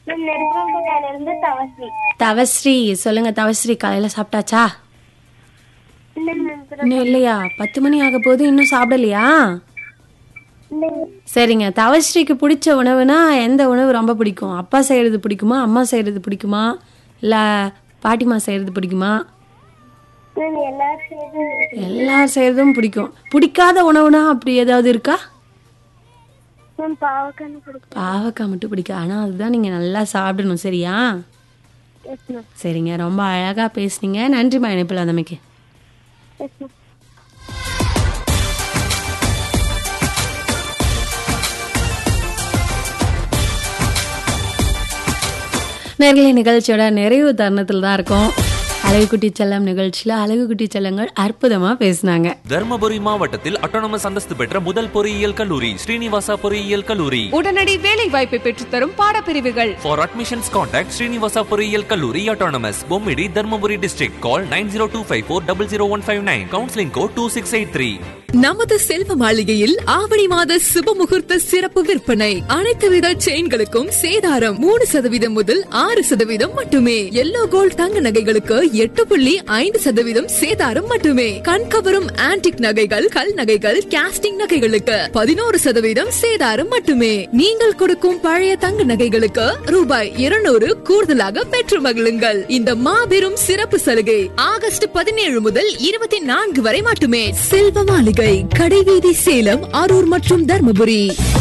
Ma'am நெருப்பம்பேட்டையில இருந்து தவஸ்ரீ தவஸ்ரீ சொல்லுங்க தவஸ்ரீ காலையில சாப்பிட்டாச்சா இல்லைங்க மேம் இப்பதான் இன்னும் இல்லையா பத்து மணி ஆக போது இன்னும் சாப்பிடலையா இல்லைங்க சரிங்க தவஸ்ரீக்கு பிடிச்ச உணவுனா எந்த உணவு ரொம்ப பிடிக்கும் அப்பா செய்கிறது பிடிக்குமா அம்மா செய்கிறது பிடிக்குமா இல்லை பாட்டிமா செய்கிறது பிடிக்குமா மேம் எல்லாரும் சேர்ந்து எல்லார் செய்கிறதும் பிடிக்கும் பிடிக்காத உணவுனா அப்படி ஏதாவது இருக்கா மேம் பாவக்கான்னு பிடிக்கும் பாவக்காய் மட்டும் பிடிக்கும் ஆனால் அதுதான் நீங்கள் நல்லா சாப்பிடணும் சரியா எஸ் மேம் சரிங்க ரொம்ப அழகாக பேசுனீங்க நன்றிம்மா இணைப்பில் வந்தமைக்கு எஸ் மேம் நேர்களை நிகழ்ச்சியோட நிறைவு தருணத்தில் தான் இருக்கோம் அழகு குட்டி செல்லம் நிகழ்ச்சியில் அழகு குட்டி செல்லங்கள் அற்புதமாக பேசுனாங்க தர்மபுரி மாவட்டத்தில் அட்டானமஸ் அந்தஸ்து பெற்ற முதல் பொறியியல் கல்லூரி ஸ்ரீனிவாசா பொறியியல் கல்லூரி உடனடி வேலை வாய்ப்பை பெற்றுத்தரும் பாடப்பிரிவுகள் For admissions, contact Srinivasa பொறியியல் கல்லூரி autonomous Bommidi Dharmapuri district. Call 90254-00159. Counseling code 2683. நமது செல்வ மாளிகையில் ஆவணி மாத சுப முகூர்த்த சிறப்பு விற்பனை அனைத்து வித செயின்களுக்கும் சேதாரம் மூணு சதவீதம் முதல் ஆறு சதவீதம் மட்டுமே எல்லோ கோல்ட் தங்க நகைகளுக்கு எட்டு புள்ளி ஐந்து சதவீதம் சேதாரம் மட்டுமே கண்கவரும் ஆன்டிக் நகைகள் கல் நகைகள் கேஸ்டிங் நகைகளுக்கு பதினோரு சதவீதம் சேதாரம் மட்டுமே நீங்கள் கொடுக்கும் பழைய தங்க நகைகளுக்கு ரூபாய் இருநூறு கூடுதலாக பெற்று மகிழுங்கள் இந்த மாபெரும் சிறப்பு சலுகை ஆகஸ்ட் பதினேழு முதல் இருபத்தி நான்கு வரை மட்டுமே செல்வ மாளிகை கடைவீதி சேலம் அரூர் மற்றும் தர்மபுரி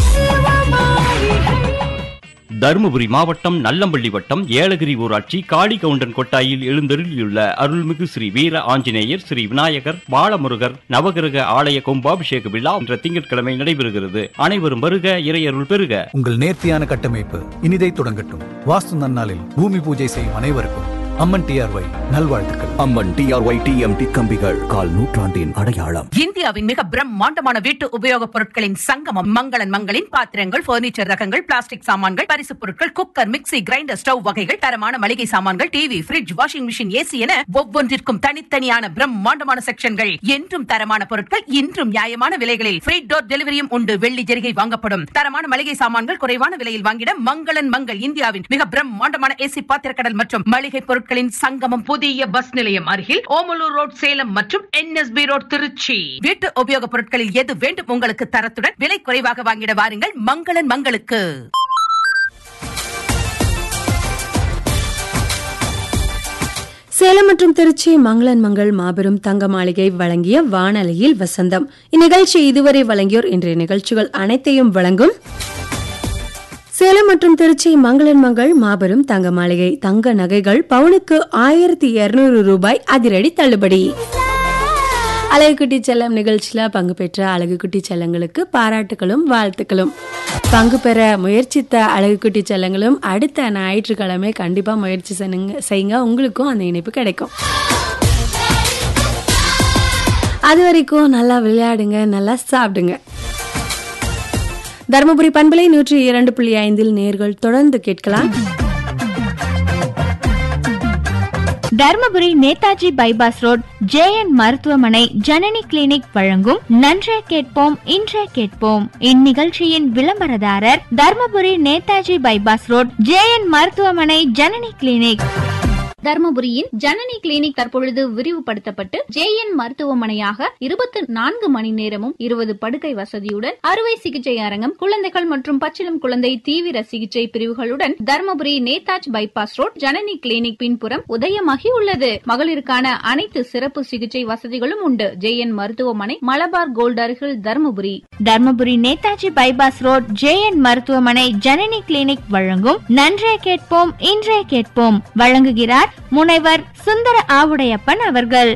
தருமபுரி மாவட்டம் நல்லம்பள்ளி வட்டம் ஏலகிரி ஊராட்சி காளிகவுண்டன் கொட்டாயில் எழுந்தருளியுள்ள அருள்மிகு ஸ்ரீ வீர ஆஞ்சநேயர் ஸ்ரீ விநாயகர் பாலமுருகர் நவகிரக ஆலய கும்பாபிஷேக விழா என்ற திங்கட்கிழமை நடைபெறுகிறது அனைவரும் வருக இறையருள் பெறுக உங்கள் நேர்த்தியான கட்டமைப்பு இனிதை தொடங்கட்டும் வாஸ்து நன்னாளில் பூமி பூஜை செய்யும் அனைவருக்கும் அம்மன் டிஆர்ஒய் நல்வாழ்த்துக்கள் அம்மன் டிஆர்ஒய் டிஎம்டி கம்பிகள் கால் நூற்றாண்டின் அடையாளம் இந்தியாவின் மிக பிரம்மாண்டமான வீட்டு உபயோகப் பொருட்களின் சங்கமம் மங்களன் மங்களின் பாத்திரங்கள் பர்னிச்சர் ரகங்கள் பிளாஸ்டிக் சாமான்கள் பரிசுப் பொருட்கள் குக்கர் மிக்ஸி கிரைண்டர் ஸ்டவ் வகைகள் தரமான மளிகை சாமான்கள் TV fridge washing machine AC என ஒவ்வொன்றிற்கும் தனித்தனியான பிரம்மாண்டமான செக்ஷன்கள் என்றும் தரமான பொருட்கள் இன்றும் நியாயமான விலைகளில் ஃப்ரீ டோர் டெலிவரியும் உண்டு வெள்ளி ஜெரிகை வாங்கப்படும் தரமான மளிகை சாமான்கள் குறைவான விலையில் வாங்கிட மங்களன் மங்கள் இந்தியாவின் மிக பிரம்மாண்டமான ஏசி பாத்திரக்கடல் மற்றும் மளிகை பொருட்களின் சங்கமம் புதிய பஸ் நிலையம் அருகில் ஓமலூர் ரோட் சேலம் மற்றும் என்எஸ்பி ரோட் திருச்சி வீட்டு உபயோகப் பொருட்களில் எது வேண்டும் உங்களுக்கு தரத்துடன் விலை குறைவாக வாங்கிட வாருங்கள் மங்களன் மங்களுக்கு சேலம் மற்றும் திருச்சி மங்களன் மங்கள் மாபெரும் தங்க மாளிகை வழங்கிய வானொலியில் வசந்தம் இந்நிகழ்ச்சி இதுவரை வழங்கியோர் இன்றைய நிகழ்ச்சிகள் அனைத்தையும் வழங்கும் சேலம் மற்றும் திருச்சி மங்களன் மங்கள் மாபெரும் தங்க மாளிகை தங்க நகைகள் பவுனுக்கு ஆயிரத்தி இருநூறு ரூபாய் அதிரடி தள்ளுபடி அழகுக்குட்டி செல்லம் நிகழ்ச்சியில பங்கு பெற்ற அழகுக்குட்டி செல்லங்களுக்கு பாராட்டுகளும் வாழ்த்துக்களும் பங்கு பெற முயற்சித்த அழகுக்குட்டி செல்லங்களும் அடுத்த ஞாயிற்றுக்கிழமை கண்டிப்பா முயற்சி செய்யுங்க செய்யுங்க உங்களுக்கும் அந்த இணைப்பு கிடைக்கும் அது வரைக்கும் நல்லா விளையாடுங்க நல்லா சாப்பிடுங்க தருமபுரி பண்பலை நூற்றி இரண்டு புள்ளி ஐந்தில் நேர்கள் தொடர்ந்து கேட்கலாம் Dharmapuri Netaji bypass road JN மருத்துவமனை ஜனனி கிளினிக் வழங்கும் நன்றே கேட்போம் இன்றே கேட்போம் இந்நிகழ்ச்சியின் விளம்பரதாரர் Dharmapuri Netaji bypass road JN மருத்துவமனை ஜனனி கிளினிக் தர்மபுரியின் ஜனனி கிளினிக் தற்பொழுது விரிவுபடுத்தப்பட்டு ஜேஎன் மருத்துவமனையாக இருபத்தி நான்கு மணி நேரமும் இருபது படுக்கை வசதியுடன் அறுவை சிகிச்சை அரங்கம் குழந்தைகள் மற்றும் பச்சிளம் குழந்தை தீவிர சிகிச்சை பிரிவுகளுடன் Dharmapuri Netaji bypass road Janani clinic பின்புறம் உதயமாகி உள்ளது மகளிருக்கான அனைத்து சிறப்பு சிகிச்சை வசதிகளும் உண்டு ஜேஎன் மருத்துவமனை மலபார் கோல்ட் அருகில் Dharmapuri Dharmapuri Netaji bypass road JN மருத்துவமனை ஜனனி கிளினிக் வழங்கும் நன்றே கேட்போம் இன்றே கேட்போம் வழங்குகிறார் முனைவர் சுந்தர ஆவுடையப்பன் அவர்கள்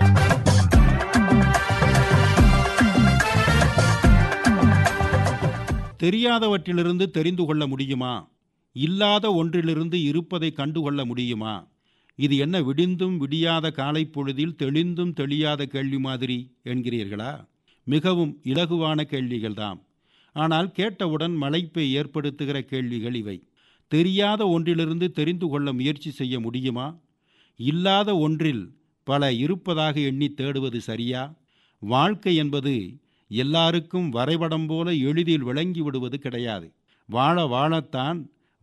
தெரியாதவற்றிலிருந்து தெரிந்து கொள்ள முடியுமா இல்லாத ஒன்றிலிருந்து இருப்பதை கண்டுகொள்ள முடியுமா இது என்ன விடிந்தும் விடியாத காலை பொழுதில் தெளிந்தும் தெளியாத கேள்வி மாதிரி என்கிறீர்களா மிகவும் இலகுவான கேள்விகள்தாம் ஆனால் கேட்டவுடன் மலைப்பை ஏற்படுத்துகிற கேள்விகள் இவை தெரியாத ஒன்றிலிருந்து தெரிந்து கொள்ள முயற்சி செய்ய முடியுமா இல்லாத ஒன்றில் பல இருப்பதாக எண்ணி தேடுவது சரியா வாழ்க்கை என்பது எல்லாருக்கும் வரைபடம் போல எளிதில் விளங்கி விடுவது கிடையாது வாழ வாழத்தான்